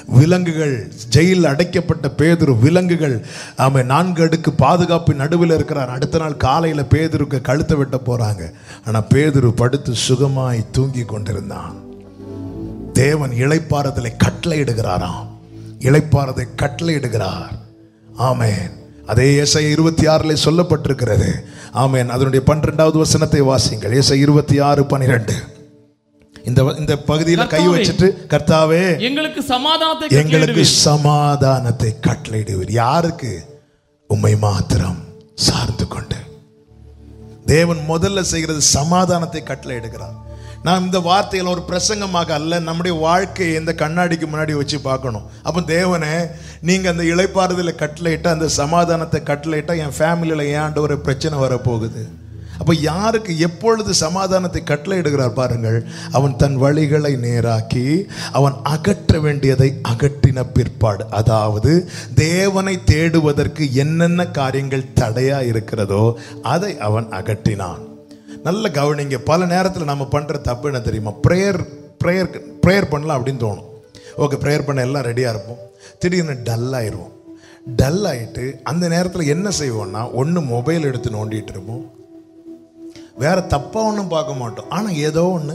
விலங்குகள் ஜெயிலில் அடைக்கப்பட்ட பேதுரு விலங்குகள் அவன் நான்கு அடுக்கு பாதுகாப்பு நடுவில் இருக்கிறார் அடுத்த நாள் காலையில் பேதுருக்கு கழுத்தை வெட்ட போறாங்க ஆனால் பேதுரு படுத்து சுகமாய் தூங்கி கொண்டிருந்தான் தேவன் இளைப்பாறுதலை கட்டளையிடுகிறாராம் இளைப்பாறுதை கட்டளையிடுகிறார் ஆமென் அதே ஏசை இருபத்தி ஆறில் சொல்லப்பட்டிருக்கிறது ஆமென் அதனுடைய பன்னிரெண்டாவது வசனத்தை வாசிங்கள் ஏசை இருபத்தி ஆறு பனிரெண்டு இந்த இந்த பகுதியில் கை கர்த்தாவே. வச்சுட்டு கர்த்தாவே எங்களுக்கு சமாதானத்தை எங்களுக்கு கட்டளையிடுவீர். சமாதானத்தை கட்டளையிடுவீர் யாருக்கு உம்மை மாத்திரம் சார்ந்து கொண்டு தேவன் முதல்ல செய்கிறது சமாதானத்தை கட்டளையிடுகிறார் நான் இந்த வார்த்தையில் ஒரு பிரசங்கமாக அல்ல நம்முடைய வாழ்க்கையை இந்த கண்ணாடிக்கு முன்னாடி வச்சு பார்க்கணும் அப்போ தேவனே நீங்கள் அந்த இளைப்பாறுதலை கட்டளையிட்டா அந்த சமாதானத்தை கட்டளையிட்டா என் ஃபேமிலியில் ஏன் ஒரு பிரச்சனை வரப்போகுது அப்போ யாருக்கு எப்பொழுது சமாதானத்தை கட்டளையிடுகிறார் பாருங்கள் அவன் தன் வழிகளை நேராக்கி அவன் அகற்ற வேண்டியதை அகற்றின பிற்பாடு அதாவது தேவனை தேடுவதற்கு என்னென்ன காரியங்கள் தடையா இருக்கிறதோ அதை அவன் அகற்றினான் நல்ல கவனிங்க பல நேரத்தில் நம்ம பண்ணுற தப்பு என்ன தெரியுமா ப்ரேயர் ப்ரேயர் ப்ரேயர் பண்ணலாம் அப்படின்னு தோணும் ஓகே ப்ரேயர் பண்ண எல்லாம் ரெடியாக இருப்போம் திடீர்னு டல் ஆயிடுவோம் டல் ஆயிட்டு அந்த நேரத்தில் என்ன செய்வோம்னா ஒன்று மொபைல் எடுத்து நோண்டிட்டு இருப்போம் வேற தப்பாக ஒன்றும் பார்க்க மாட்டோம் ஆனால் ஏதோ ஒன்று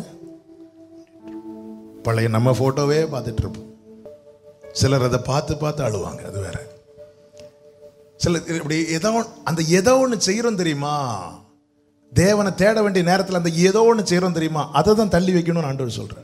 பழைய நம்ம ஃபோட்டோவே பார்த்துட்டு இருப்போம் சிலர் அதை பார்த்து பார்த்து அழுவாங்க அது வேற சில இப்படி ஏதோ ஒண்ணு- அந்த ஏதோ ஒன்று செய்கிறோம் தெரியுமா தேவனை தேட வேண்டிய நேரத்தில் அந்த ஏதோ ஒன்று செய்கிறோம் தெரியுமா அதை தான் தள்ளி வைக்கணும்னு ஆண்டவர் சொல்கிறார்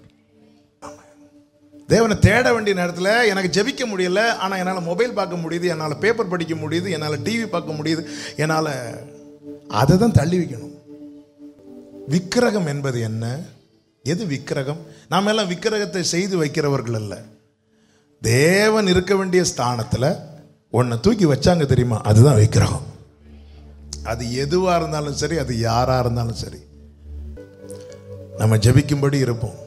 தேவனை தேட வேண்டிய நேரத்தில் எனக்கு ஜெபிக்க முடியல ஆனால் என்னால் மொபைல் பார்க்க முடியுது என்னால் பேப்பர் படிக்க முடியுது என்னால் டிவி பார்க்க முடியுது என்னால் அதை தான் தள்ளி வைக்கணும் விக்கிரகம் என்பது என்ன எது விக்கிரகம் நாம் எல்லாம் விக்கிரகத்தை செய்து வைக்கிறவர்கள் அல்ல தேவன் இருக்க வேண்டிய ஸ்தானத்தில் ஒன்றை தூக்கி வச்சாங்க தெரியுமா அதுதான் விக்கிரகம் அது எதுவா இருந்தாலும் சரி அது யாரா இருந்தாலும் சரி நம்ம ஜெபிக்கும்படி இருப்போம்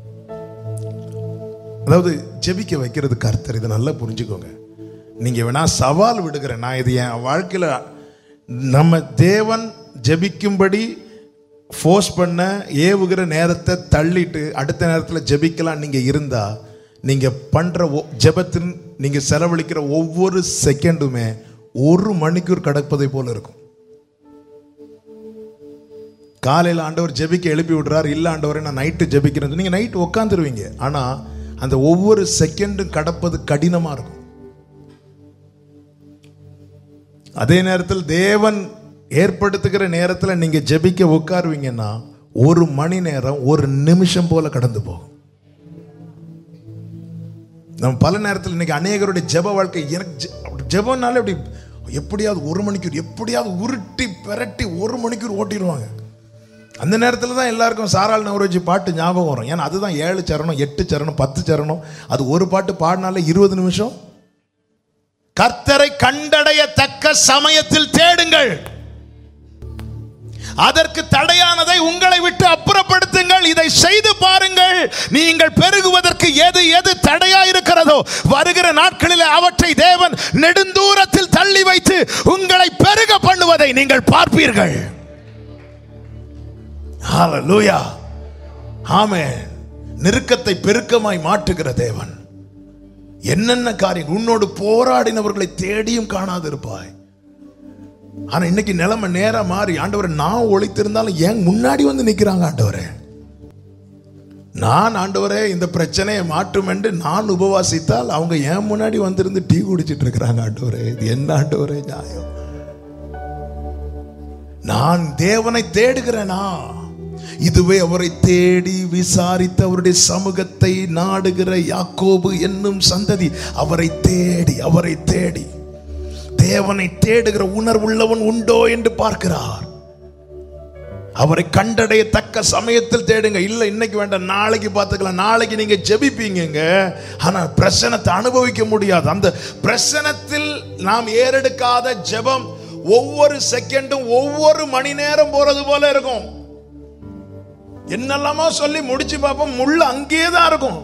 அதாவது ஜெபிக்க வைக்கிறது கர்த்தர் இதை நல்லா புரிஞ்சுக்கோங்க நீங்க வேணா சவால் விடுகிறேன் நான் இது என் வாழ்க்கையில நம்ம தேவன் ஜெபிக்கும்படி ஃபோர்ஸ் பண்ண ஏவுகிற நேரத்தை தள்ளிட்டு அடுத்த நேரத்தில் ஜெபிக்கலாம் நீங்க இருந்தா நீங்க பண்ற ஒ- ஜெபத்தின் நீங்க செலவழிக்கிற ஒவ்வொரு செகண்டுமே ஒரு மணிக்கூர் கடப்பதை போல இருக்கும் காலையில் ஆண்டவர் ஜெபிக்க எழுப்பி விடுறார் இல்லை ஆண்டவரை நான் நைட்டு ஜெபிக்கிறேன் நீங்கள் நைட்டு உட்காந்துருவீங்க ஆனால் அந்த ஒவ்வொரு செகண்டும் கடப்பது கடினமாக இருக்கும் அதே நேரத்தில் தேவன் ஏற்படுத்துகிற நேரத்தில் நீங்கள் ஜெபிக்க உட்காருவீங்கன்னா ஒரு மணி நேரம் ஒரு நிமிஷம் போல கடந்து போகும் நம்ம பல நேரத்தில் இன்னைக்கு அநேகருடைய ஜெப வாழ்க்கை எனக்கு ஜெ- அப்படி ஜெபம்னாலே அப்படி எப்படியாவது ஒரு மணிக்கூர் எப்படியாவது உருட்டி பிரட்டி ஒரு மணிக்கூர் ஓட்டிடுவாங்க அந்த நேரத்தில் தான் எல்லாருக்கும் சாராள் நவரோஜி பாட்டு ஞாபகம் வரும் ஏன்னா அதுதான் ஏழு சரணம் எட்டு சரணம் பத்து சரணம் அது ஒரு பாட்டு பாடினாலே இருபது நிமிஷம் கர்த்தரை கண்டடையத்தக்க சமயத்தில் தேடுங்கள் அதற்கு தடையானதை உங்களை விட்டு அப்புறப்படுத்துங்கள் இதை செய்து பாருங்கள் நீங்கள் பெருகுவதற்கு எது எது தடையா இருக்கிறதோ வருகிற நாட்களில் அவற்றை தேவன் நெடுந்தூரத்தில் தள்ளி வைத்து உங்களை பெருக பண்ணுவதை நீங்கள் பார்ப்பீர்கள் ஹalleluya ஆமென் நெருக்கத்தை பெருக்கமாய் மாற்றுகிற தேவன் என்னென்ன காரியம் உன்னோடு போராடினவர்களை தேடியும் காணாதிருப்பாய் ஆனா இன்னைக்கு நிலைமை நேரா மாறி ஆண்டவரை நான் ஒழித்திருந்தாலும் ஏன் முன்னாடி வந்து நிக்கிறாங்க ஆண்டவரே நான் ஆண்டவரே இந்த பிரச்சனையை மாற்றும் என்று நான் உபவாசித்தால் அவங்க ஏன் முன்னாடி வந்திருந்து டீ குடிச்சிட்டு இருக்கிறாங்க ஆண்டவரே இது என்ன ஆண்டவரே நியாயம் நான் தேவனை தேடுகிறேனா இதுவே அவரை தேடி விசாரித்து அவருடைய சமூகத்தை நாடுகிற யாக்கோபு என்னும் சந்ததி அவரை தேடி அவரை தேடி தேவனை தேடுகிற உணர்வுள்ளவன் உண்டோ என்று பார்க்கிறார் அவரை கண்டடையத்தக்க சமயத்தில் தேடுங்க இல்ல இன்னைக்கு வேண்டாம் நாளைக்கு பார்த்துக்கலாம் நாளைக்கு நீங்க ஜெபிப்பீங்கங்க ஆனா பிரசனத்தை அனுபவிக்க முடியாது அந்த பிரசனத்தில் நாம் ஏறெடுக்காத ஜெபம் ஒவ்வொரு செகண்டும் ஒவ்வொரு மணி நேரம் போறது போல இருக்கும் என்னெல்லாமோ சொல்லி முடிச்சு பார்ப்போம் முள்ள அங்கேயே தான் இருக்கும்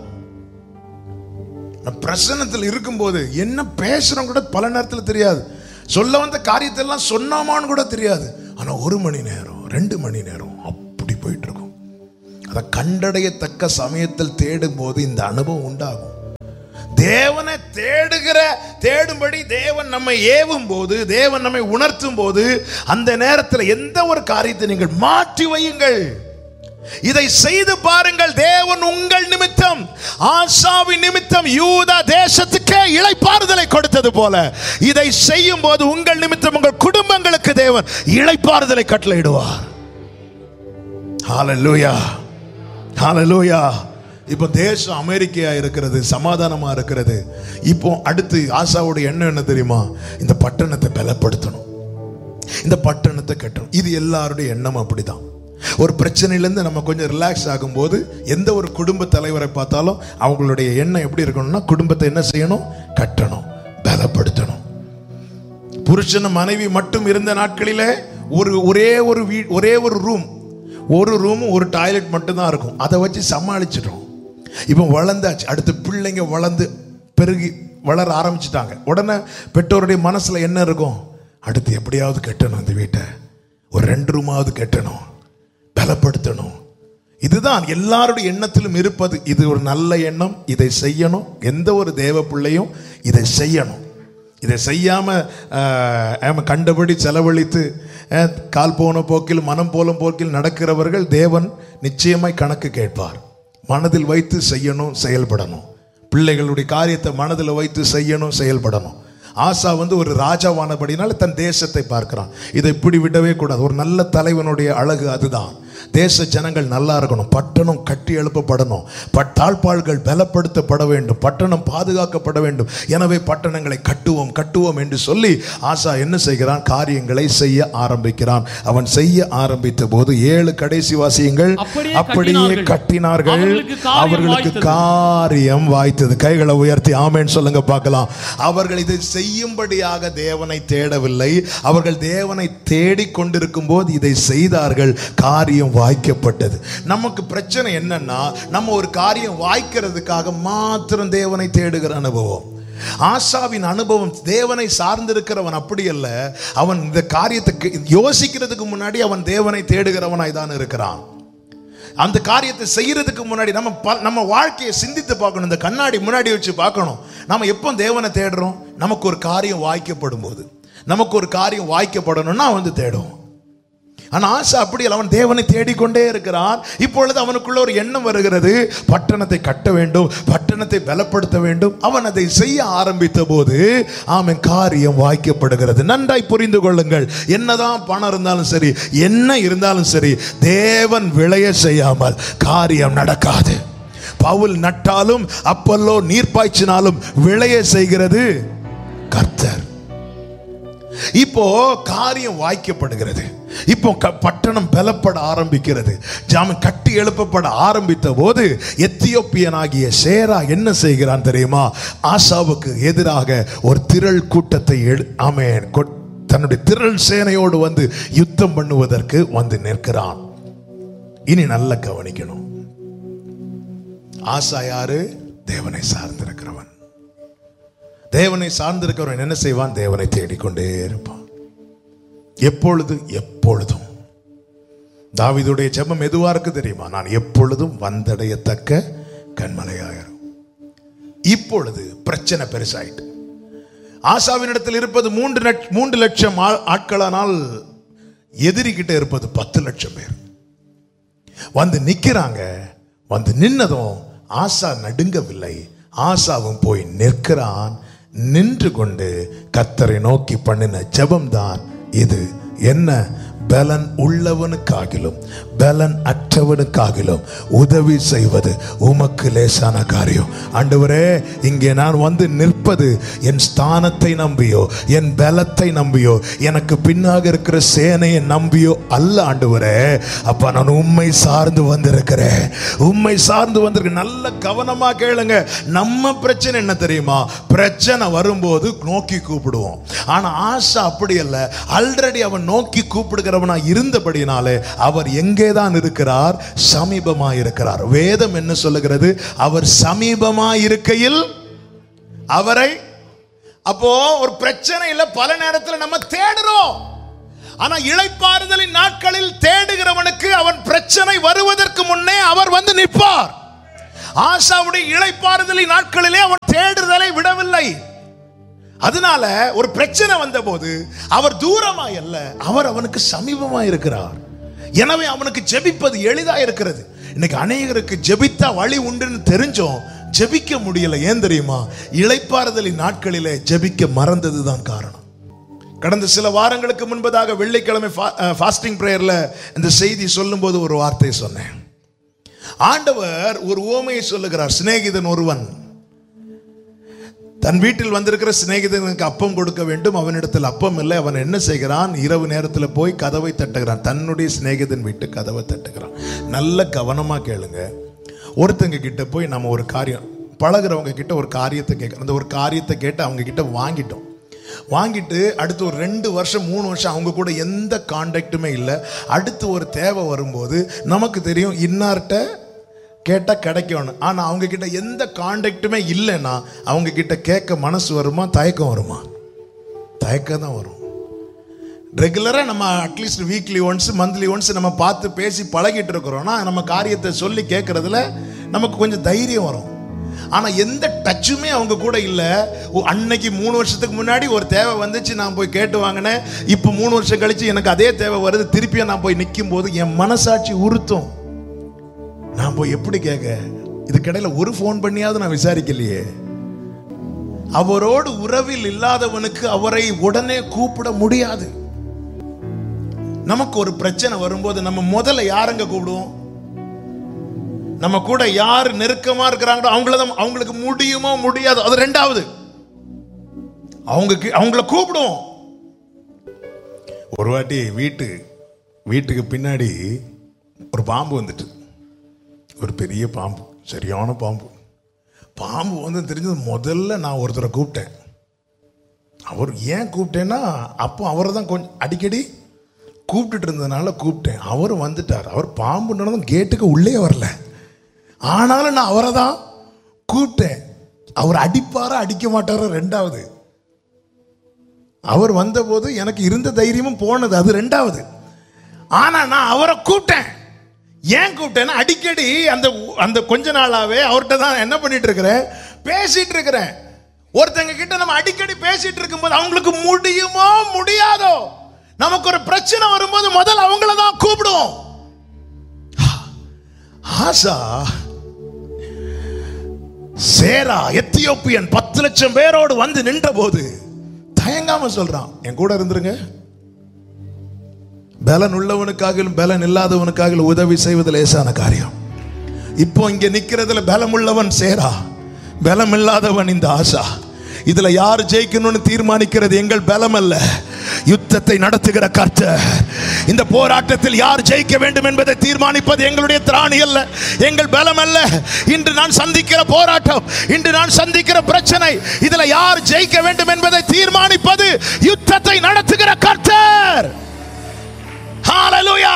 நான் பிரசன்னத்தில் இருக்கும்போது என்ன பேசுறோம் கூட பல நேரத்தில் தெரியாது சொல்ல வந்த காரியத்தை எல்லாம் சொன்னாமான்னு கூட தெரியாது ஆனா ஒரு மணி நேரம் ரெண்டு மணி நேரம் அப்படி போயிட்டு இருக்கும் அதை கண்டடையத்தக்க சமயத்தில் தேடும் போது இந்த அனுபவம் உண்டாகும் தேவனை தேடுகிற தேடும்படி தேவன் நம்மை ஏவும் போது தேவன் நம்மை உணர்த்தும் போது அந்த நேரத்தில் எந்த ஒரு காரியத்தை நீங்கள் மாற்றி வையுங்கள் இதை செய்து பாருங்கள் தேவன் உங்கள் நிமித்தம் ஆசாவின் நிமித்தம் யூதா தேசத்துக்கே இளைப்பாறுதலை கொடுத்தது போல இதை செய்யும் போது உங்கள் நிமித்தம் உங்கள் குடும்பங்களுக்கு தேவன் இளைப்பாறுதலை கட்டளையிடுவார் ஹalleluya ஹalleluya இப்போ தேசம் அமெரிக்கையா இருக்கிறது சமாதானமா இருக்கிறது இப்போ அடுத்து ஆசாவோட எண்ணம் என்ன தெரியுமா இந்த பட்டணத்தை பலப்படுத்தணும் இந்த பட்டணத்தை கட்டணும் இது எல்லாருடைய எண்ணம் அப்படிதான் ஒரு பிரச்சனையிலேருந்து நம்ம கொஞ்சம் ரிலாக்ஸ் ஆகும்போது எந்த ஒரு குடும்ப தலைவரை பார்த்தாலும் அவங்களுடைய எண்ணம் எப்படி இருக்கணும்னா குடும்பத்தை என்ன செய்யணும் கட்டணும் பலப்படுத்தணும் புருஷன் மனைவி மட்டும் இருந்த நாட்களிலே ஒரு ஒரே ஒரு வீ ஒரே ஒரு ரூம் ஒரு ரூம் ஒரு டாய்லெட் மட்டும்தான் இருக்கும் அதை வச்சு சமாளிச்சிட்டோம் இப்போ வளர்ந்தாச்சு அடுத்து பிள்ளைங்க வளர்ந்து பெருகி வளர ஆரம்பிச்சிட்டாங்க உடனே பெற்றோருடைய மனசுல என்ன இருக்கும் அடுத்து எப்படியாவது கட்டணும் இந்த வீட்டை ஒரு ரெண்டு ரூமாவது கட்டணும் பலப்படுத்தணும் இதுதான் எல்லாருடைய எண்ணத்திலும் இருப்பது இது ஒரு நல்ல எண்ணம் இதை செய்யணும் எந்த ஒரு தேவ பிள்ளையும் இதை செய்யணும் இதை செய்யாம ஆஹ், ஆம கண்டபடி செலவழித்து ஆஹ், கால் போன போக்கில் மனம் போல போக்கில் நடக்கிறவர்கள் தேவன் நிச்சயமாய் கணக்கு கேட்பார் மனதில் வைத்து செய்யணும் செயல்படணும் பிள்ளைகளுடைய காரியத்தை மனதில் வைத்து செய்யணும் செயல்படணும் ஆசா வந்து ஒரு ராஜாவானபடினால தன் தேசத்தை பார்க்கிறான் இதை இப்படி விடவே கூடாது ஒரு நல்ல தலைவனுடைய அழகு அதுதான் தேச ஜனங்கள் நல்லா இருக்கணும் பட்டணம் கட்டி எழுப்பப்படணும் பட் தாழ்பாள்கள் பலப்படுத்தப்பட வேண்டும் பட்டணம் பாதுகாக்கப்பட வேண்டும் எனவே பட்டணங்களை கட்டுவோம் கட்டுவோம் என்று சொல்லி ஆசா என்ன செய்கிறான் காரியங்களை செய்ய ஆரம்பிக்கிறான் அவன் செய்ய ஆரம்பித்த போது ஏழு கடைசி வாசியங்கள் அப்படியே அப்படியே கட்டினார்கள். கட்டினார்கள் அவர்களுக்கு அவர்களுக்கு காரியம் வாய்த்தது. காரியம் வாய்த்தது கைகளை உயர்த்தி ஆமென் சொல்லுங்க பார்க்கலாம் அவர்கள் இதை செய்யும்படியாக தேவனை தேடவில்லை அவர்கள் தேவனை தேடிக் கொண்டிருக்கும் போது இதை செய்தார்கள் காரியம் வாய்க்கப்பட்டது நமக்கு பிரச்சனை என்னன்னா நம்ம ஒரு காரியம் வாய்க்கிறதுக்காக மாத்திரம் தேவனை தேடுகிற அனுபவம் ஆசாவின் அனுபவம் தேவனை சார்ந்திருக்கிறவன் அப்படி அல்ல அவன் இந்த காரியத்துக்கு யோசிக்கிறதுக்கு முன்னாடி அவன் தேவனை தேடுகிறவனாய் தான் இருக்கிறான் அந்த காரியத்தை செய்யறதுக்கு முன்னாடி நம்ம ப- நம்ம வாழ்க்கையை சிந்தித்து பார்க்கணும் இந்த கண்ணாடி முன்னாடி வச்சு பார்க்கணும் நம்ம எப்போ தேவனை தேடுறோம் நமக்கு ஒரு காரியம் வாய்க்கப்படும் போது நமக்கு ஒரு காரியம் வாய்க்கப்படணும்னா வந்து தேடுவோம் ஆனா ஆசை அப்படி அல்ல அவன் தேவனை தேடிக்கொண்டே இருக்கிறான் இப்பொழுது அவனுக்குள்ள ஒரு எண்ணம் வருகிறது பட்டணத்தை கட்ட வேண்டும் பட்டணத்தை பலப்படுத்த வேண்டும் அவன் அதை செய்ய ஆரம்பித்த போது அவன் காரியம் வாய்க்கப்படுகிறது நன்றாய் புரிந்து கொள்ளுங்கள் என்னதான் பணம் இருந்தாலும் சரி என்ன இருந்தாலும் சரி தேவன் விளைய செய்யாமல் காரியம் நடக்காது பவுல் நட்டாலும் அப்பல்லோ நீர் பாய்ச்சினாலும் விளைய செய்கிறது கர்த்தர் இப்போ காரியம் வாய்க்கப்படுகிறது இப்போ க- பட்டணம் பலப்பட ஆரம்பிக்கிறது ஜாம கட்டி எழுப்பப்பட ஆரம்பித்த போது எத்தியோப்பியனாகிய சேரா என்ன செய்கிறான் தெரியுமா ஆசாவுக்கு எதிராக ஒரு திரள் கூட்டத்தை எடு ஆமென் கொ- தன்னுடைய திரள் சேனையோடு வந்து யுத்தம் பண்ணுவதற்கு வந்து நிற்கிறான் இனி நல்ல கவனிக்கணும் ஆசா யாரு தேவனை சார்ந்திருக்கிறவன் தேவனை சார்ந்திருக்கிறவன் என்ன செய்வான் தேவனை தேடிக்கொண்டே இருப்பான் எப்பொழுது எப்பொழுதும் தாவீதுடைய ஜெபம் எதுவா இருக்கு தெரியுமா நான் எப்பொழுதும் வந்தடையத்தக்க கண்மலையாயிரும் இப்பொழுது பிரச்சனை பெருசாயிட்டு ஆசாவினிடத்தில் இருப்பது மூன்று லட்ச- மூன்று லட்சம் ஆ- ஆட்களானால் எதிரிக்கிட்ட இருப்பது பத்து லட்சம் பேர் வந்து நிக்கிறாங்க வந்து நின்னதும் ஆசா நடுங்கவில்லை ஆசாவும் போய் நிற்கிறான் நின்று கொண்டு கத்தரை நோக்கி பண்ணின ஜெபம்தான் இது என்ன பலன் உள்ளவனுக்காகிலும் பலன் அற்றவனுக்காகிலும் உதவி செய்வது உமக்கு லேசான காரியம் ஆண்டவரே இங்கே நான் வந்து நிற்பது என் ஸ்தானத்தை நம்பியோ என் பலத்தை நம்பியோ எனக்கு பின்னாக இருக்கிற சேனையை நம்பியோ அல்ல ஆண்டவரே அப்ப நான் உண்மை சார்ந்து வந்திருக்கிறேன் உண்மை சார்ந்து வந்திருக்கேன் நல்ல கவனமா கேளுங்க நம்ம பிரச்சனை என்ன தெரியுமா பிரச்சனை வரும்போது நோக்கி கூப்பிடுவோம் ஆனா ஆசா அப்படி அல்ல ஆல்ரெடி அவன் நோக்கி கூப்பிடுகிறவனா இருந்தபடினாலே அவர் எங்கே தான் இருக்கிறார் சமீபமா இருக்கிறார் வேதம் என்ன சொல்லுகிறது அவர் சமீபமா இருக்கையில் அவரை அப்போ ஒரு பிரச்சனையில பல நேரத்தில் நம்ம தேடுறோம் ஆனா இளைப்பாறுதலின் நாட்களில் தேடுகிறவனுக்கு அவன் பிரச்சனை வருவதற்கு முன்னே அவர் வந்து நிற்பார் ஆசாவுடைய இளைப்பாறுதலின் நாட்களிலே அவன் தேடுதலை விடவில்லை அதனால ஒரு பிரச்சனை வந்தபோது அவர் தூரமாய் அல்ல அவர் அவனுக்கு சமீபமாய் இருக்கிறார் எனவே அவனுக்கு ஜெபிப்பது எளிதா இருக்கிறது இன்னைக்கு அநேகருக்கு ஜெபித்தா வழி உண்டுன்னு தெரிஞ்சோம் ஜெபிக்க முடியல ஏன் தெரியுமா இளைப்பாறுதலின் நாட்களிலே ஜெபிக்க மறந்ததுதான் காரணம் கடந்த சில வாரங்களுக்கு முன்பதாக வெள்ளிக்கிழமை ஃபாஸ்டிங் ப்ரேயர்ல இந்த செய்தி சொல்லும்போது ஒரு வார்த்தை சொன்னேன் ஆண்டவர் ஒரு ஓமையை சொல்லுகிறார் சிநேகிதன் ஒருவன் தன் வீட்டில் வந்திருக்கிற சிநேகிதனுக்கு அப்பம் கொடுக்க வேண்டும் அவனிடத்தில் அப்பம் இல்லை அவன் என்ன செய்கிறான் இரவு நேரத்தில் போய் கதவை தட்டுகிறான் தன்னுடைய சிநேகிதன் வீட்டு கதவை தட்டுகிறான் நல்ல கவனமாக கேளுங்க ஒருத்தங்க கிட்ட போய் நம்ம ஒரு காரியம் பழகுறவங்க கிட்ட ஒரு காரியத்தை கேட்க அந்த ஒரு காரியத்தை கேட்டு அவங்க கிட்ட வாங்கிட்டோம் வாங்கிட்டு அடுத்து ஒரு ரெண்டு வருஷம் மூணு வருஷம் அவங்க கூட எந்த கான்டாக்டுமே இல்லை அடுத்து ஒரு தேவை வரும்போது நமக்கு தெரியும் இன்னார்கிட்ட கேட்டால் கிடைக்கணும் ஆனால் அவங்க கிட்ட எந்த கான்டாக்டுமே இல்லைன்னா அவங்க கிட்ட கேட்க மனசு வருமா தயக்கம் வருமா தயக்கம் தான் வரும் ரெகுலராக நம்ம at least weekly once monthly once நம்ம பார்த்து பேசி பழகிட்டு இருக்கிறோம்னா நம்ம காரியத்தை சொல்லி கேட்கறதுல நமக்கு கொஞ்சம் தைரியம் வரும் ஆனால் எந்த டச்சுமே அவங்க கூட இல்லை அன்னைக்கு மூணு வருஷத்துக்கு முன்னாடி ஒரு தேவை வந்துச்சு நான் போய் கேட்டு வாங்கினேன் இப்போ மூணு வருஷம் கழிச்சு எனக்கு அதே தேவை வருது திருப்பியும் நான் போய் நிற்கும் போது என் மனசாட்சி உறுத்தும் நான் போய் எப்படி கேட்க இதுக்கிடையில ஒரு ஃபோன் பண்ணியாவது நான் விசாரிக்கலையே அவரோடு உறவில் இல்லாதவனுக்கு அவரை உடனே கூப்பிட முடியாது நமக்கு ஒரு பிரச்சனை வரும்போது நம்ம முதல்ல யாருங்க கூப்பிடுவோம் நம்ம கூட யார் நெருக்கமா இருக்கிறாங்களோ அவங்கள தான் அவங்களுக்கு முடியுமோ முடியாது அது ரெண்டாவது அவங்க அவங்கள கூப்பிடுவோம் ஒரு வாட்டி வீட்டு வீட்டுக்கு பின்னாடி ஒரு பாம்பு வந்துட்டு ஒரு பெரிய பாம்பு சரியான பாம்பு பாம்பு வந்து தெரிஞ்சது முதல்ல நான் ஒருத்தரை கூப்பிட்டேன் அவர் ஏன் கூப்பிட்டேன்னா அப்போ அவரை தான் கொஞ்சம் அடிக்கடி கூப்பிட்டுட்டு இருந்ததுனால கூப்பிட்டேன் அவர் வந்துட்டார் அவர் பாம்பு நடந்தும் கேட்டுக்கு உள்ளே வரல ஆனாலும் நான் அவரை தான் கூப்பிட்டேன் அவர் அடிப்பாரா அடிக்க மாட்டாரா ரெண்டாவது அவர் வந்தபோது எனக்கு இருந்த தைரியமும் போனது அது ரெண்டாவது ஆனா நான் அவரை கூப்பிட்டேன் ஏன் கூப்பிட்டேன்னா அடிக்கடி அந்த அந்த கொஞ்ச நாளாவே அவர்கிட்ட தான் என்ன பண்ணிட்டு இருக்கிறேன் பேசிட்டு இருக்கிறேன் ஒருத்தங்க கிட்ட நம்ம அடிக்கடி பேசிட்டு இருக்கும்போது அவங்களுக்கு முடியுமோ முடியாதோ நமக்கு ஒரு பிரச்சனை வரும்போது முதல்ல அவங்கள தான் கூப்பிடுவோம் ஆசா சேரா எத்தியோப்பியன் பத்து லட்சம் பேரோடு வந்து நின்ற போது தயங்காம சொல்றான் என் கூட இருந்துருங்க பலன் உள்ளவனுக்காக பலன் இல்லாதவனுக்காக உதவி செய்வது லேசான காரியம் இப்போ இங்க நிக்கிறதுல பலம் உள்ளவன் சேரா பலம் இல்லாதவன் இந்த ஆசா இதுல யார் ஜெயிக்கணும்னு தீர்மானிக்கிறது எங்கள் பலம் அல்ல யுத்தத்தை நடத்துகிற கர்த்தர் இந்த போராட்டத்தில் யார் ஜெயிக்க வேண்டும் என்பதை தீர்மானிப்பது எங்களுடைய திராணி அல்ல எங்கள் பலம் அல்ல இன்று நான் சந்திக்கிற போராட்டம் இன்று நான் சந்திக்கிற பிரச்சனை இதுல யார் ஜெயிக்க வேண்டும் என்பதை தீர்மானிப்பது யுத்தத்தை நடத்துகிற கர்த்தர் ஹalleluya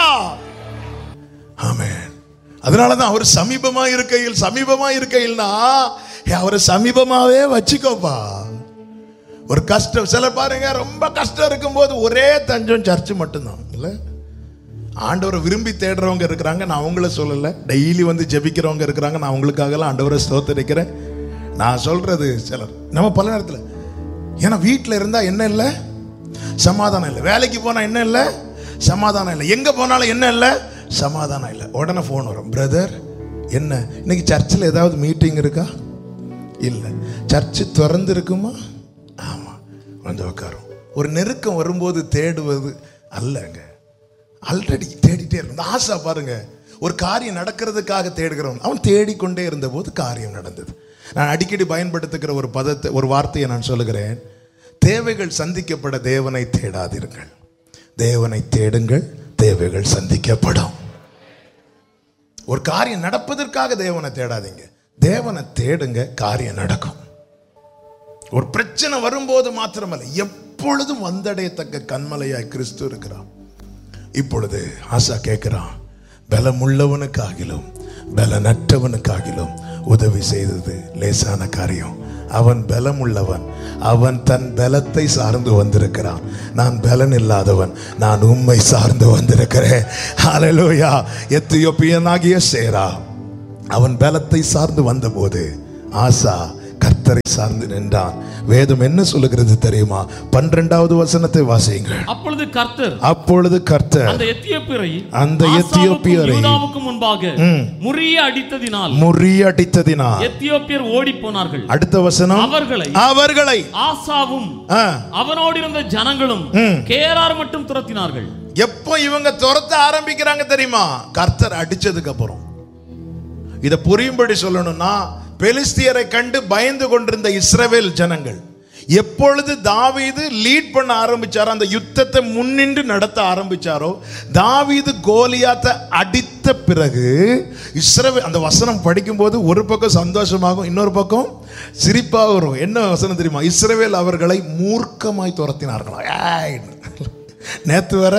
ஆமென் அதனால தான் அவர் சமீபமா இருக்கையில் சமீபமா இருக்கையில்னா அவரை சமீபமாவே வச்சுக்கோப்பா ஒரு கஷ்டம் சிலர் பாருங்க ரொம்ப கஷ்டம் இருக்கும்போது ஒரே தஞ்சம் சர்ச்சு மட்டும்தான் இல்ல ஆண்டவரை விரும்பி தேடுறவங்க இருக்கிறாங்க நான் அவங்கள சொல்லலை டெய்லி வந்து ஜெபிக்கிறவங்க இருக்கிறாங்க நான் அவங்களுக்காகலாம் ஆண்டவரை ஸ்தோத்தரிக்கிறேன் நான் சொல்றது சிலர் நம்ம பல நேரத்தில் ஏன்னா வீட்டில் இருந்தால் என்ன இல்லை சமாதானம் இல்லை வேலைக்கு போனால் என்ன இல்லை சமாதானம் இல்லை எங்கே போனாலும் என்ன இல்லை சமாதானம் இல்லை உடனே ஃபோன் வரும் பிரதர் என்ன இன்னைக்கு சர்ச்சில் ஏதாவது மீட்டிங் இருக்கா இல்லை சர்ச்சு திறந்து இருக்குமா ஆமாம் வந்து உட்காரும் ஒரு நெருக்கம் வரும்போது தேடுவது அல்லங்க ஆல்ரெடி தேடிட்டே இருக்கும் ஆசை பாருங்க ஒரு காரியம் நடக்கிறதுக்காக தேடுகிறவன் அவன் தேடிக்கொண்டே இருந்தபோது காரியம் நடந்தது நான் அடிக்கடி பயன்படுத்துகிற ஒரு பதத்தை ஒரு வார்த்தையை நான் சொல்லுகிறேன் தேவைகள் சந்திக்கப்பட தேவனை தேடாதீர்கள் தேவனை தேடுங்கள் தேவைகள் சந்திக்கப்படும் ஒரு காரியம் நடப்பதற்காக தேவனை தேடாதீங்க தேவனை தேடுங்க காரியம் நடக்கும் ஒரு பிரச்சனை வரும்போது மாத்திரமல்ல எப்பொழுதும் வந்தடையத்தக்க கண்மலையாய் கிறிஸ்து இருக்கிறான் இப்பொழுது ஆசா கேட்கிறான் பலமுள்ளவனுக்காகிலும் பலனற்றவனுக்காகிலும் உதவி செய்தது லேசான காரியம் அவன் பலமுள்ளவன் அவன் தன் பலத்தை சார்ந்து வந்திருக்கிறான் நான் பலன் இல்லாதவன் நான் உண்மை சார்ந்து வந்திருக்கிறேன் ஹalleluya எத்தியோப்பியனாகிய சேரா அவன் பலத்தை சார்ந்து வந்தபோது ஆசா கர்த்தரை சார்ந்து நின்றான் வேதம் என்ன சொல்லுகிறது தெரியுமா பன்னிரெண்டாவது வசனத்தை வாசியுங்கள் அப்பொழுது கர்த்தர் அப்பொழுது கர்த்தர் அந்த எத்தியோப்பியரை அந்த ஆசாவுக்கும் எத்தியோப்பியரை யூதாவுக்கும் முன்பாக ம். முறிய அடித்ததினால் முறியடித்ததினால் எத்தியோப்பியர் ஓடி போனார்கள் அடுத்த வசனம் அவர்களை அவர்களை ஆசாவும் ஆ, அவனோடு இருந்த ஜனங்களும் ம். கேரார் மட்டும் துரத்தினார்கள் எப்போ இவங்க துரத்த ஆரம்பிக்கிறாங்க தெரியுமா கர்த்தர் அடிச்சதுக்கு அப்புறம் இத புரியும்படி சொல்லணும்னா பெலிஸ்தியரை கண்டு பயந்து கொண்டிருந்த இஸ்ரவேல் ஜனங்கள் எப்பொழுது தாவீது லீட் பண்ண ஆரம்பிச்சாரோ அந்த யுத்தத்தை முன்னின்று நடத்த ஆரம்பிச்சாரோ தாவீது கோலியாத்தை அடித்த பிறகு இஸ்ரவே அந்த வசனம் படிக்கும்போது ஒரு பக்கம் சந்தோஷமாகும் இன்னொரு பக்கம் சிரிப்பாக வரும் என்ன வசனம் தெரியுமா இஸ்ரவேல் அவர்களை மூர்க்கமாய் துரத்தினார்களா நேத்து வர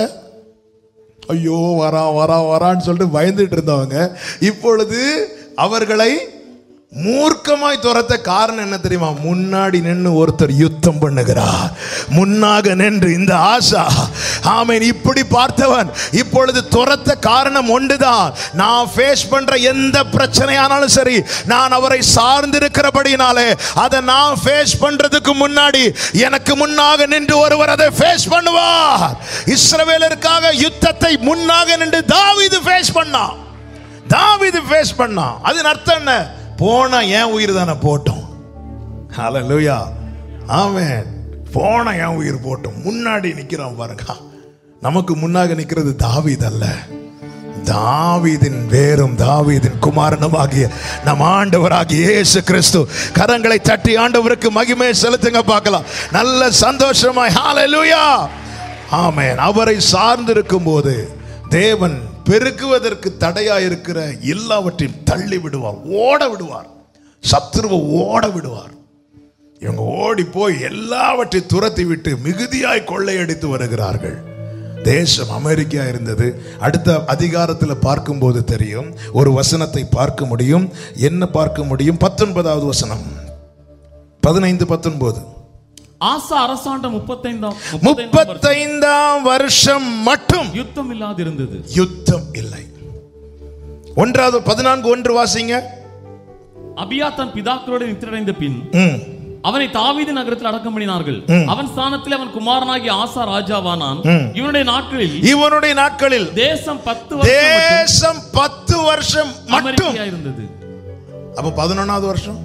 ஐயோ வரா வரா வரான்னு சொல்லிட்டு பயந்துட்டு இருந்தவங்க இப்பொழுது அவர்களை மூர்க்கமாய் துரத்த காரணம் என்ன தெரியுமா முன்னாடி நின்று ஒருத்தர் யுத்தம் பண்ணுகிறார் முன்னாக நின்று இந்த ஆசா ஆமேன் இப்படி பார்த்தவன் இப்பொழுது துரத்த காரணம் ஒன்றுதான் நான் ஃபேஸ் பண்ற எந்த பிரச்சனையானாலும் சரி நான் அவரை சார்ந்திருக்கிறபடினாலே அதை நான் ஃபேஸ் பண்றதுக்கு முன்னாடி எனக்கு முன்னாக நின்று ஒருவர் அதை ஃபேஸ் பண்ணுவார் இஸ்ரவேலருக்காக யுத்தத்தை முன்னாக நின்று தாவீது ஃபேஸ் பண்ணான் தாவீது ஃபேஸ் பண்ணான் அதன் அர்த்தம் என்ன போனா என் உயிர் தானே போட்டோம் ஹalleluya ஆமென் போனா என் உயிர் போட்டோம் முன்னாடி நிக்கிறான் பாருங்க நமக்கு முன்னாக நிக்கிறது தாவீது அல்ல தாவீதின் வேரும் தாவீதின் குமாரனுமாகிய நம் ஆண்டவராகிய இயேசு கிறிஸ்து கரங்களை தட்டி ஆண்டவருக்கு மகிமை செலுத்துங்க பார்க்கலாம் நல்ல சந்தோஷமாய் ஹalleluya ஆமென் அவரை சார்ந்திருக்கும் போது தேவன் பெருக்குவதற்கு தடையா இருக்கிற எல்லாவற்றையும் தள்ளி விடுவார் ஓட விடுவார் சத்துருவை ஓட விடுவார் இவங்க ஓடி போய் எல்லாவற்றையும் துரத்தி விட்டு மிகுதியாய் கொள்ளையடித்து வருகிறார்கள் தேசம் அமெரிக்கா இருந்தது அடுத்த அதிகாரத்தில் பார்க்கும்போது தெரியும் ஒரு வசனத்தை பார்க்க முடியும் என்ன பார்க்க முடியும் பத்தொன்பதாவது வசனம் பதினைந்து பத்தொன்பது ஆசா அரசாண்ட முப்பத்தைந்தாம் முப்பத்தைந்தாம் வருஷம் முப்பத்தைந்தாம் வருஷம் மட்டும் யுத்தம் இல்லாதிருந்தது யுத்தம் இல்லை ஒன்றாவது பதினான்கு ஒன்று வாசிங்க அபியா தன் பிதாக்களோடு நித்திரடைந்த பின் ம் அவனை தாவீது நகரத்தில் அடக்கம் பண்ணினார்கள் அவன் ஸ்தானத்தில் அவன் குமாரனாகிய ஆசா ராஜாவானான் இவனுடைய நாட்களில் இவனுடைய நாட்களில் தேசம் பத்து வருஷம் மட்டும் தேசம் பத்து வருஷம் மட்டும் அமெரிக்கா இருந்தது அப்ப பதினொன்னாவது வருஷம்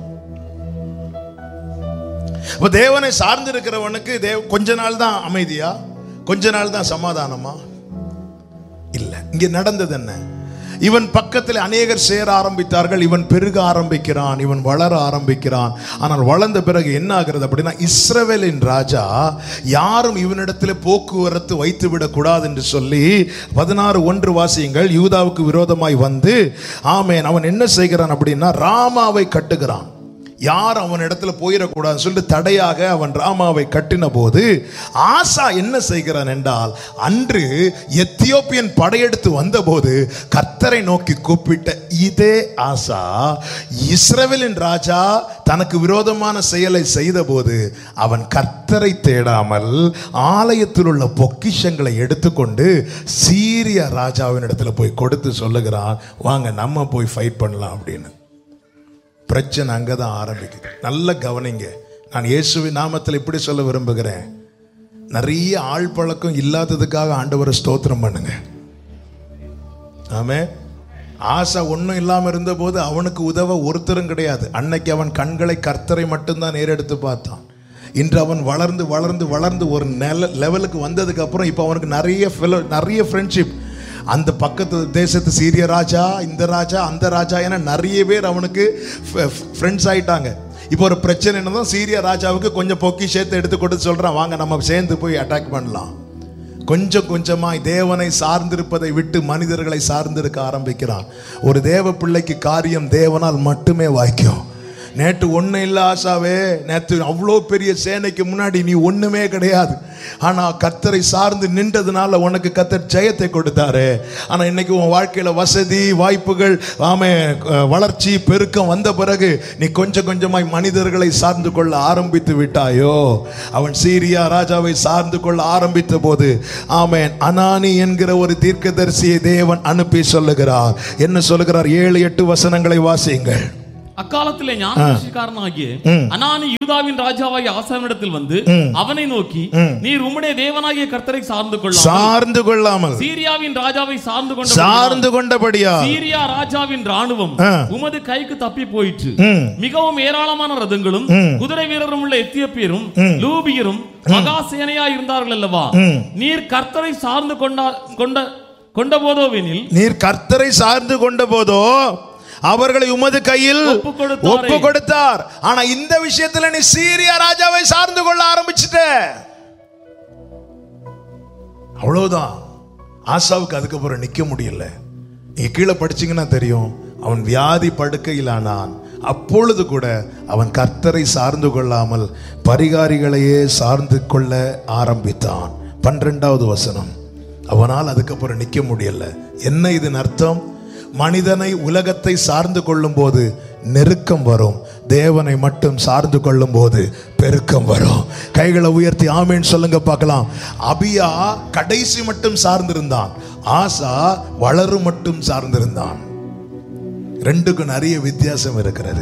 அப்ப தேவனை சார்ந்து இருக்கிறவனுக்கு தேவ கொஞ்ச நாள் தான் அமைதியா கொஞ்ச நாள் தான் சமாதானமா இல்ல இங்க நடந்தது என்ன இவன் பக்கத்தில் அநேகர் சேர ஆரம்பித்தார்கள் இவன் பெருக ஆரம்பிக்கிறான் இவன் வளர ஆரம்பிக்கிறான் ஆனால் வளர்ந்த பிறகு என்ன ஆகிறது அப்படின்னா இஸ்ரவேலின் ராஜா யாரும் இவனிடத்தில் போக்குவரத்து வைத்து விடக்கூடாது என்று சொல்லி பதினாறு ஒன்று வாசியங்கள் யூதாவுக்கு விரோதமாய் வந்து ஆமேன் அவன் என்ன செய்கிறான் அப்படின்னா ராமாவை கட்டுகிறான் யார் அவன் இடத்துல போயிடக்கூடாதுன்னு சொல்லிட்டு தடையாக அவன் ராமாவை கட்டின போது ஆசா என்ன செய்கிறான் என்றால் அன்று எத்தியோப்பியன் படையெடுத்து வந்தபோது கர்த்தரை நோக்கி கூப்பிட்ட இதே ஆசா இஸ்ரவேலின் ராஜா தனக்கு விரோதமான செயலை செய்தபோது அவன் கர்த்தரை தேடாமல் ஆலயத்தில் உள்ள பொக்கிஷங்களை எடுத்துக்கொண்டு சீரிய ராஜாவின் இடத்துல போய் கொடுத்து சொல்லுகிறான் வாங்க நம்ம போய் ஃபைட் பண்ணலாம் அப்படின்னு பிரச்சனை அங்கே தான் ஆரம்பிக்குது நல்ல கவனிங்க நான் இயேசுவின் நாமத்தில் இப்படி சொல்ல விரும்புகிறேன் நிறைய ஆள் பழக்கம் இல்லாததுக்காக ஆண்டவரை ஸ்தோத்திரம் பண்ணுங்க ஆமே ஆசை ஒன்றும் இல்லாமல் இருந்தபோது அவனுக்கு உதவ ஒருத்தரும் கிடையாது அன்னைக்கு அவன் கண்களை கர்த்தரை மட்டும்தான் நேரெடுத்து பார்த்தான் இன்று அவன் வளர்ந்து வளர்ந்து வளர்ந்து ஒரு நெல லெவலுக்கு வந்ததுக்கு அப்புறம் இப்போ அவனுக்கு நிறைய fellow- நிறைய ஃப்ரெண்ட்ஷிப் அந்த பக்கத்து தேசத்து சீரிய ராஜா இந்த ராஜா அந்த ராஜா என நிறைய பேர் அவனுக்கு ஃப்ரெண்ட்ஸ் ஆயிட்டாங்க இப்போ ஒரு பிரச்சனை என்னதான் சீரிய ராஜாவுக்கு கொஞ்சம் பொக்கி சேர்த்து எடுத்து கொடுத்து சொல்றான் வாங்க நம்ம சேர்ந்து போய் அட்டாக் பண்ணலாம் கொஞ்சம் கொஞ்சமாய் தேவனை சார்ந்திருப்பதை விட்டு மனிதர்களை சார்ந்திருக்க ஆரம்பிக்கிறான் ஒரு தேவ பிள்ளைக்கு காரியம் தேவனால் மட்டுமே வாய்க்கும் நேற்று ஒன்றும் இல்லை ஆசாவே நேற்று அவ்வளோ பெரிய சேனைக்கு முன்னாடி நீ ஒன்றுமே கிடையாது ஆனால் கர்த்தரை சார்ந்து நின்றதுனால உனக்கு கர்த்தர் ஜெயத்தை கொடுத்தாரு ஆனால் இன்னைக்கு உன் வாழ்க்கையில் வசதி வாய்ப்புகள் ஆமே அஹ், வளர்ச்சி பெருக்கம் வந்த பிறகு நீ கொஞ்சம் கொஞ்சமாய் மனிதர்களை சார்ந்து கொள்ள ஆரம்பித்து விட்டாயோ அவன் சீரியா ராஜாவை சார்ந்து கொள்ள ஆரம்பித்த போது ஆமேன் அனானி என்கிற ஒரு தீர்க்கதரிசியை தேவன் அனுப்பி சொல்லுகிறார் என்ன சொல்லுகிறார் ஏழு எட்டு வசனங்களை வாசியுங்கள் அக்காலத்திலே ஞானகாரனாகிய அனானி யூதாவின் ராஜாவாகிய ஆசாவினிடத்தில் வந்து அவனை நோக்கி நீர் உம்முடைய தேவனாகிய கர்த்தரை சார்ந்து கொள்ள சார்ந்து கொள்ளாமல் சீரியாவின் ராஜாவை சார்ந்து கொண்ட சார்ந்து கொண்டபடியா சீரியா ராஜாவின் ராணுவம் ஆ. உமது கைக்கு தப்பி போயிற்று ம். மிகவும் ஏராளமான ரதங்களும் குதிரை வீரரும் உள்ள எத்தியோப்பியரும் லூபியரும் மகா சேனையா இருந்தார்கள் அல்லவா நீர் கர்த்தரை சார்ந்து கொண்டா கொண்ட கொண்ட போதோவெனில் நீர் கர்த்தரை சார்ந்து கொண்ட போதோ அவர்களை உமது கையில் ஒப்புக் கொடுத்தாரே. ஒப்பு கொடுத்தார் ஆனா இந்த விஷயத்துல நீ சீரியா ராஜாவை சார்ந்து கொள்ள ஆரம்பிச்சிட்ட அவ்வளவுதான் ஆசாவுக்கு அதுக்கப்புறம் நிக்க முடியல நீங்க கீழே படிச்சீங்கன்னா தெரியும் அவன் வியாதி படுக்கையிலானான் அப்பொழுது கூட அவன் கர்த்தரை சார்ந்து கொள்ளாமல் பரிகாரிகளையே சார்ந்து கொள்ள ஆரம்பித்தான் பன்னிரெண்டாவது வசனம் அவனால் அதுக்கப்புறம் நிக்க முடியல என்ன இதன் அர்த்தம் மனிதனை உலகத்தை சார்ந்து கொள்ளும் போது நெருக்கம் வரும் தேவனை மட்டும் சார்ந்து கொள்ளும் போது பெருக்கம் வரும் கைகளை உயர்த்தி ஆமேன்னு சொல்லுங்க பார்க்கலாம் அபியா கடைசி மட்டும் சார்ந்திருந்தான் ஆசா வளரும் மட்டும் சார்ந்திருந்தான் ரெண்டுக்கும் நிறைய வித்தியாசம் இருக்கிறது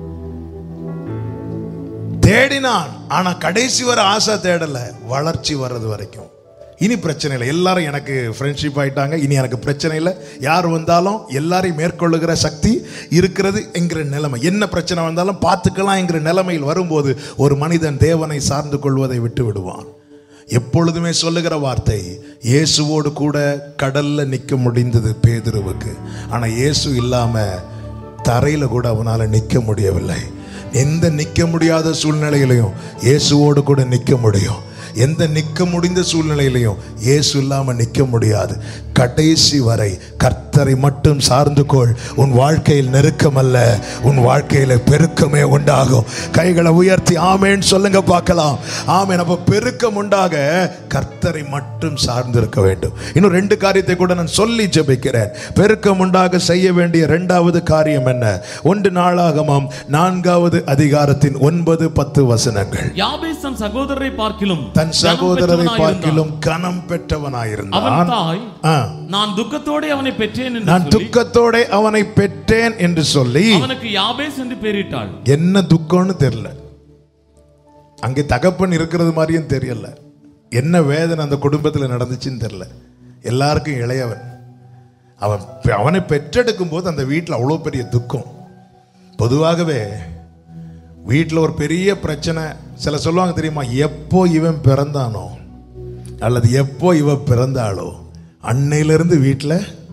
தேடினான் ஆனா கடைசி வரை ஆசை தேடல வளர்ச்சி வர்றது வரைக்கும் இனி பிரச்சனை இல்லை எல்லாரும் எனக்கு ஃப்ரெண்ட்ஷிப் ஆயிட்டாங்க இனி எனக்கு பிரச்சனை இல்லை யார் வந்தாலும் எல்லாரையும் மேற்கொள்ளுகிற சக்தி இருக்கிறது என்கிற நிலைமை என்ன பிரச்சனை வந்தாலும் பார்த்துக்கலாம் என்கிற நிலைமையில் வரும்போது ஒரு மனிதன் தேவனை சார்ந்து கொள்வதை விட்டு விடுவான் எப்பொழுதுமே சொல்லுகிற வார்த்தை இயேசுவோடு கூட கடல்ல நிற்க முடிந்தது பேதுருவுக்கு ஆனா இயேசு இல்லாம தரையில கூட அவனால நிற்க முடியவில்லை எந்த நிற்க முடியாத சூழ்நிலையிலையும் இயேசுவோடு கூட நிற்க முடியும் எந்த நிற்க முடிந்த சூழ்நிலையிலையும் இயேசு இல்லாம நிற்க முடியாது கடைசி வரை கர்த்தரை மட்டும் சார்ந்து கொள் உன் வாழ்க்கையில் நெருக்கம் அல்ல உன் வாழ்க்கையில பெருக்கமே உண்டாகும் கைகளை உயர்த்தி ஆமேன்னு சொல்லுங்க பார்க்கலாம் ஆமேன் அப்ப பெருக்கம் உண்டாக கர்த்தரை மட்டும் சார்ந்திருக்க வேண்டும் இன்னும் ரெண்டு காரியத்தை கூட நான் சொல்லி ஜெபிக்கிறேன் பெருக்கம் உண்டாக செய்ய வேண்டிய இரண்டாவது காரியம் என்ன ஒன்று நாளாகமாம் நான்காவது அதிகாரத்தின் ஒன்பது பத்து வசனங்கள் யாபேஸ் தன் சகோதரரை பார்க்கிலும் தன் கனம் சகோதரரை பெற்றவனாயிருந்தான். பார்க்கிலும் கனம் அவன் பெற்றவனாயிருந்தான் தாய் ஆ, நான் துக்கத்தோടെ அவனை பெற்றேன் என்று நான் சொல்லி துக்கத்தோட அவனை பெற்றேன் என்று சொல்லி அவனுக்கு யாபேஸ் என்று பெயரிட்டாள் என்ன துக்கம்னு தெரியல அங்கே தகப்பன் இருக்கிறது மாதிரியும் தெரியல என்ன வேதனை அந்த குடும்பத்தில் நடந்துச்சுன்னு தெரியல எல்லாருக்கும் இளையவன் அவன் பெ- அவனை பெற்றெடுக்கும் போது அந்த வீட்டில் அவ்வளோ பெரிய துக்கம் பொதுவாகவே வீட்டில் ஒரு பெரிய பிரச்சனை சில சொல்லுவாங்க தெரியுமா எப்போ இவன் பிறந்தானோ அல்லது எப்போ இவ பிறந்தாளோ அன்னையிலிருந்து வீட்டில்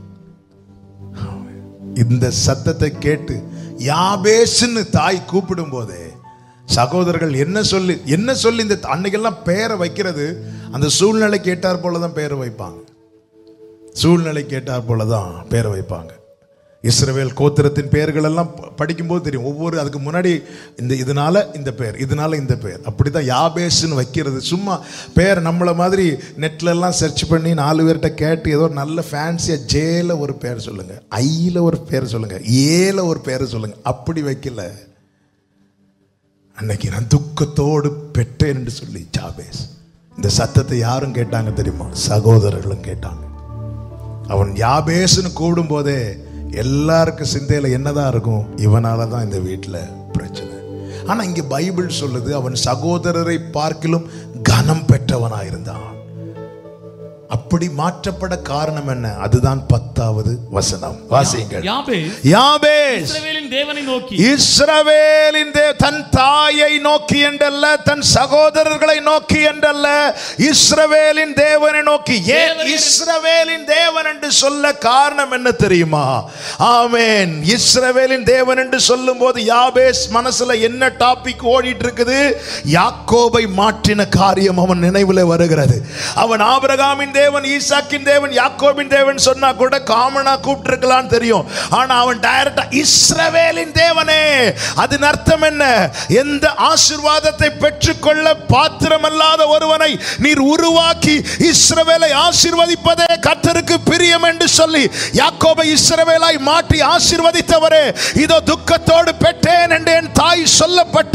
இந்த சத்தத்தை கேட்டு யாபேஸ்ன்னு தாய் கூப்பிடும் போதே சகோதரர்கள் என்ன சொல்லி என்ன சொல்லி இந்த அன்னைக்கெல்லாம் பெயரை வைக்கிறது அந்த சூழ்நிலை கேட்டார் போல தான் பெயரை வைப்பாங்க சூழ்நிலை கேட்டார் போல தான் பெயரை வைப்பாங்க இஸ்ரவேல் கோத்திரத்தின் பெயர்கள் எல்லாம் ப- படிக்கும்போது தெரியும் ஒவ்வொரு அதுக்கு முன்னாடி இந்த இதனால இந்த பெயர் இதனால இந்த பெயர் அப்படி தான் யாபேஸ்ன்னு வைக்கிறது சும்மா பெயர் நம்மளை மாதிரி நெட்ல எல்லாம் சர்ச் பண்ணி நாலு பேர்கிட்ட கேட்டு ஏதோ ஒரு நல்ல ஃபேன்சியாக ஜேல ஒரு பேர் சொல்லுங்க ஐயில் ஒரு பேர் சொல்லுங்க ஏல ஒரு பேர் சொல்லுங்க அப்படி வைக்கல அன்னைக்கு நான் துக்கத்தோடு பெற்றேன் என்று சொல்லி ஜாபேஸ் இந்த சத்தத்தை யாரும் கேட்டாங்க தெரியுமா சகோதரர்களும் கேட்டாங்க அவன் யாபேஸ்னு கூடும் போதே எல்லாருக்கும் சிந்தையில என்னதான் இருக்கும் இவனால தான் இந்த வீட்டில் பிரச்சனை ஆனா இங்க பைபிள் சொல்லுது அவன் சகோதரரை பார்க்கிலும் கனம் பெற்றவனாயிருந்தான் அப்படி மாற்றப்பட காரணம் என்ன அதுதான் பத்தாவது வசனம் வாசியுங்கள் யாபேஸ் யாபேஸ் இஸ்ரவேலின் தேவனை நோக்கி இஸ்ரவேலின் தே- தன் தாயை நோக்கி என்றல்ல தன் சகோதரர்களை நோக்கி என்றல்ல இஸ்ரவேலின் தேவனை நோக்கி ஏன் தேவனின் இஸ்ரவேலின் தேவன் என்று சொல்ல காரணம் என்ன தெரியுமா ஆமென் இஸ்ரவேலின் தேவன் என்று சொல்லும் போது யாபேஸ் மனசுல என்ன டாபிக் ஓடிட்டு இருக்குது யாக்கோபை மாற்றின காரியம் அவன் நினைவுல வருகிறது அவன் ஆபிரகாமின் தேவன் ஈசாக்கின் தேவன் யாக்கோபின் தேவன் சொன்னா கூட காமனா கூப்பிட்டு தெரியும் ஆனா அவன் டைரக்டா இஸ்ரவேலின் தேவனே அதன் அர்த்தம் என்ன எந்த ஆசீர்வாதத்தை பெற்றுக்கொள்ள பாத்திரமல்லாத ஒருவனை நீர் உருவாக்கி இஸ்ரவேலை ஆசீர்வதிப்பதே கர்த்தருக்கு பிரியம் என்று சொல்லி யாக்கோபை இஸ்ரவேலாய் மாற்றி ஆசீர்வதித்தவரே இதோ துக்கத்தோடு பெற்றேன் என்று என் தாய் சொல்லப்பட்டிருக்கு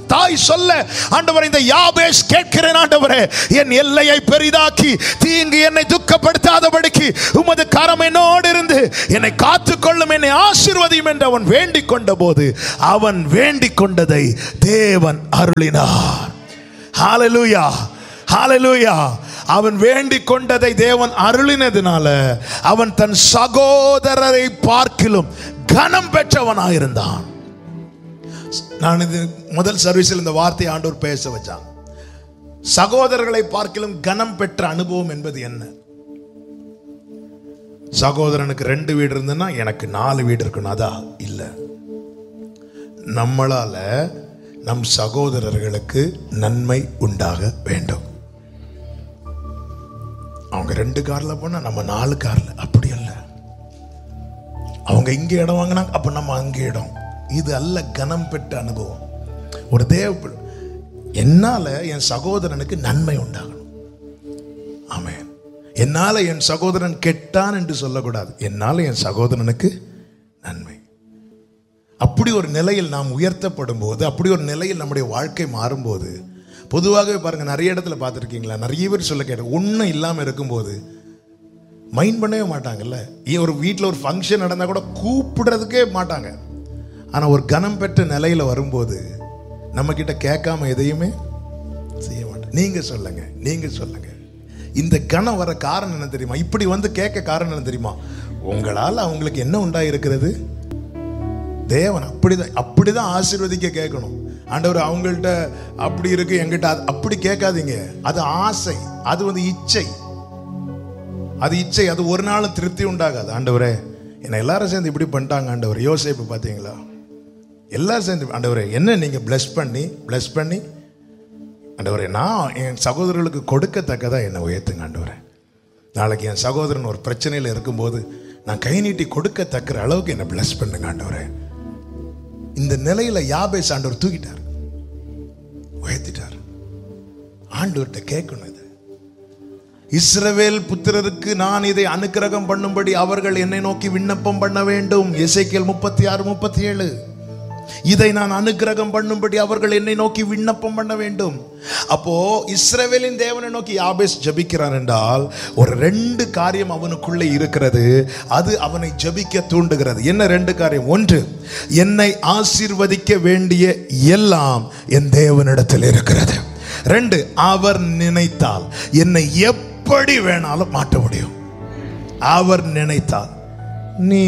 தாய் சொல்ல ஆண்டவர் இந்த யாபேஸ் கேட்கிறேன் ஆண்டவரே என் எல்லையை பெரிதாக்கி தீங்கு என்னை துக்கப்படுத்தாதபடிக்கு உமது கரம் என்னோடு இருந்து என்னை காத்துக்கொள்ளும் என்னை ஆசீர்வதியும் என்று அவன் வேண்டிக் கொண்ட போது அவன் வேண்டிக் கொண்டதை தேவன் அருளினார் ஹalleluya ஹalleluya அவன் வேண்டிக் கொண்டதை தேவன் அருளினதினால அவன் தன் சகோதரரை பார்க்கிலும் கனம் பெற்றவனாயிருந்தான் நான் இது முதல் சர்வீஸில் இந்த வார்த்தையை ஆண்டவர் பேச வச்சான் சகோதரர்களை பார்க்கிலும் கனம் பெற்ற அனுபவம் என்பது என்ன சகோதரனுக்கு ரெண்டு வீடு இருந்ததுன்னா எனக்கு நாலு வீடு இருக்கணும் அதா இல்லை நம்மளால நம் சகோதரர்களுக்கு நன்மை உண்டாக வேண்டும் அவங்க ரெண்டு கார்ல போனா நம்ம நாலு கார்ல அப்படி அல்ல அவங்க இங்க இடம் வாங்கினாங்க அப்ப நம்ம அங்க இடம் இது அல்ல கனம் பெற்ற அனுபவம் ஒரு தேவ பிள்ளை. என்னால என் சகோதரனுக்கு நன்மை உண்டாகணும் ஆமென் என்னால என் சகோதரன் கெட்டான் என்று சொல்லக்கூடாது என்னால என் சகோதரனுக்கு நன்மை அப்படி ஒரு நிலையில் நாம் உயர்த்தப்படும் போது அப்படி ஒரு நிலையில் நம்முடைய வாழ்க்கை மாறும்போது பொதுவாகவே பாருங்க நிறைய இடத்துல பார்த்துருக்கீங்களா நிறைய பேர் சொல்ல கேட்ட ஒன்றும் இல்லாமல் இருக்கும்போது மைண்ட் பண்ணவே மாட்டாங்கல்ல ஏன் ஒரு வீட்டில் ஒரு ஃபங்க்ஷன் நடந்தால் கூட கூப்பிடுறதுக்கே மாட்டாங்க ஆனால் ஒரு கனம் பெற்ற நிலையில் வரும்போது நம்மக்கிட்ட கேட்காம எதையுமே செய்ய மாட்டேன் நீங்கள் சொல்லுங்க நீங்கள் சொல்லுங்க இந்த கணம் வர காரணம் என்ன தெரியுமா இப்படி வந்து கேட்க காரணம் என்ன தெரியுமா உங்களால் அவங்களுக்கு என்ன உண்டாயிருக்கிறது தேவன் அப்படிதான் அப்படிதான் ஆசீர்வதிக்க கேட்கணும் ஆண்டவர் அவங்கள்ட்ட அப்படி இருக்கு எங்கிட்ட அது- அப்படி கேட்காதீங்க அது ஆசை அது வந்து இச்சை அது இச்சை அது ஒரு நாளும் திருப்தி உண்டாகாது ஆண்டவரே என்னை எல்லாரும் சேர்ந்து இப்படி பண்ணிட்டாங்க ஆண்டவர் யோசேப்பு பார்த்தீங்களா எல்லாரும் சேர்ந்து ஆண்டவரே என்ன நீங்க bless பண்ணி bless பண்ணி ஆண்டவரே நான் என் சகோதரர்களுக்கு கொடுக்கத்தக்கதா என்னை உயர்த்துங்க ஆண்டவரே நாளைக்கு என் சகோதரன் ஒரு பிரச்சனையில் இருக்கும்போது நான் கை நீட்டி கொடுக்கத்தக்கிற அளவுக்கு என்னை bless பண்ணுங்க ஆண்டவரே இந்த நிலையில யாபேஸ் ஆண்டவர் தூக்கிட்டார் உயர்த்திட்டார் ஆண்டவர்கிட்ட கேட்கணும் இது இஸ்ரவேல் புத்திரருக்கு நான் இதை அனுக்கிரகம் பண்ணும்படி அவர்கள் என்னை நோக்கி விண்ணப்பம் பண்ண வேண்டும் எசேக்கியேல் முப்பத்தி ஆறு முப்பத்தி ஏழு இதை நான் அனுக்கிரகம் பண்ணும்படி அவர்கள் என்னை நோக்கி விண்ணப்பம் பண்ண வேண்டும் அப்போ இஸ்ரவேலின் தேவனை நோக்கி யாபேஸ் ஜபிக்கிறான் என்றால் ஒரு ரெண்டு காரியம் அவனுக்குள்ளே இருக்கிறது அது அவனை ஜபிக்க தூண்டுகிறது என்ன ரெண்டு காரியம் ஒன்று என்னை ஆசீர்வதிக்க வேண்டிய எல்லாம் என் தேவனிடத்தில் இருக்கிறது ரெண்டு அவர் நினைத்தால் என்னை எப்படி வேணாலும் மாட்ட முடியும் அவர் நினைத்தால் நீ